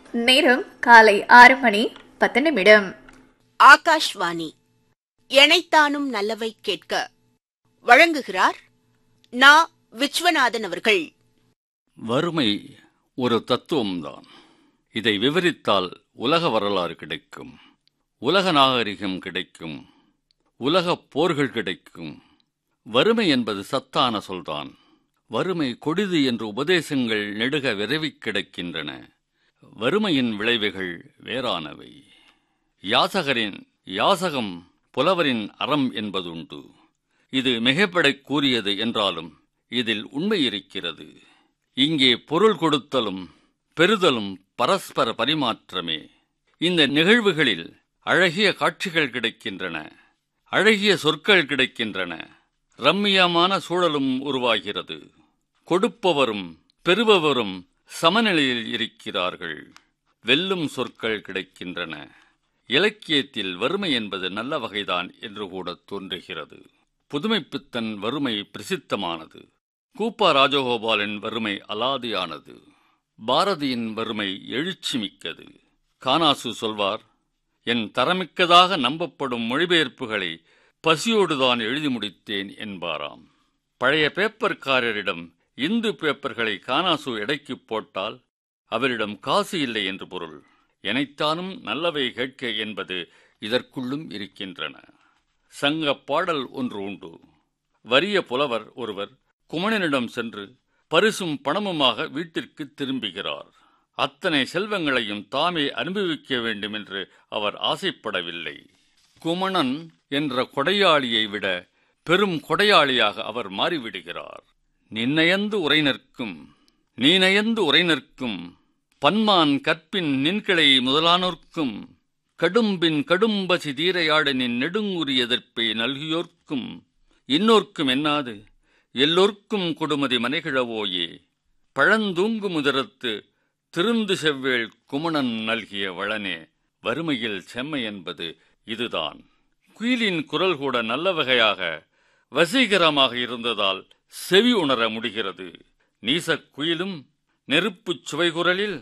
நேரம் காலை ஆறு மணி பத்து நிமிடம் ஆகாஷ்வாணி எனைத்தானும் நல்லவை கேட்க வழங்குகிறார் நா விஸ்வநாதன் அவர்கள் வறுமை ஒரு தத்துவம்தான் இதை விவரித்தால் உலக வரலாறு கிடைக்கும் உலக நாகரிகம் கிடைக்கும் உலகப் போர்கள் கிடைக்கும் வறுமை என்பது சத்தான சொல்தான் வறுமை கொடிது என்ற உபதேசங்கள் நெடுக விரைவிக் கிடக்கின்றன வறுமையின் விளைவுகள் வேறானவை யாசகரின் யாசகம் புலவரின் அறம் என்பதுண்டு இது மிகைப்படக் கூறியது என்றாலும் இதில் உண்மை இருக்கிறது இங்கே பொருள் கொடுத்தலும் பெறுதலும் பரஸ்பர பரிமாற்றமே இந்த நிகழ்வுகளில் அழகிய காட்சிகள் கிடைக்கின்றன அழகிய சொற்கள் கிடைக்கின்றன ரம்மியமான சூழலும் உருவாகிறது கொடுப்பவரும் பெறுபவரும் சமநிலையில் இருக்கிறார்கள் வெல்லும் சொற்கள் கிடைக்கின்றன இலக்கியத்தில் வறுமை என்பது நல்ல வகைதான் என்று கூட தோன்றுகிறது புதுமைப்பித்தன் வறுமை பிரசித்தமானது கூப்பா ராஜகோபாலின் வறுமை அலாதியானது பாரதியின் வறுமை எழுச்சி மிக்கது கானாசு சொல்வார் என் தரமிக்கதாக நம்பப்படும் மொழிபெயர்ப்புகளை பசியோடுதான் எழுதி முடித்தேன் என்பாராம் பழைய பேப்பர்காரரிடம் இந்து பேப்பர்களை கானாசு எடைக்கு போட்டால் அவரிடம் காசு இல்லை என்று பொருள் எனைத்தானும் நல்லவை கேட்க என்பது இதற்குள்ளும் இருக்கின்றன சங்க பாடல் ஒன்று உண்டு வறிய புலவர் ஒருவர் குமணனிடம் சென்று பரிசும் பணமுமாக வீட்டிற்கு திரும்புகிறார் அத்தனை செல்வங்களையும் தாமே அனுபவிக்க வேண்டும் என்று அவர் ஆசைப்படவில்லை குமணன் என்ற கொடையாளியை விட பெரும் கொடையாளியாக அவர் மாறிவிடுகிறார் நின்னயந்து உரை நிற்கும் நீநயந்து உரை நிற்கும் பன்மான் கற்பின் நின்கிளை முதலானோர்க்கும் கடும்பின் கடும்பசி தீரையாட நின் நெடுங்குறி எதிர்ப்பை நல்கியோர்க்கும் இன்னோர்க்கும் என்னாது எல்லோர்க்கும் கொடுமதி மனைகிழவோயே பழந்தூங்கு முதரத்து திருந்து செவ்வேள் குமணன் நல்கிய வளனே வறுமையில் செம்மை என்பது இதுதான் குயிலின் குரல் கூட நல்ல வகையாக வசீகரமாக இருந்ததால் செவி உணர முடிகிறது நீசக் குயிலும் நெருப்புச் சுவைகுரலில்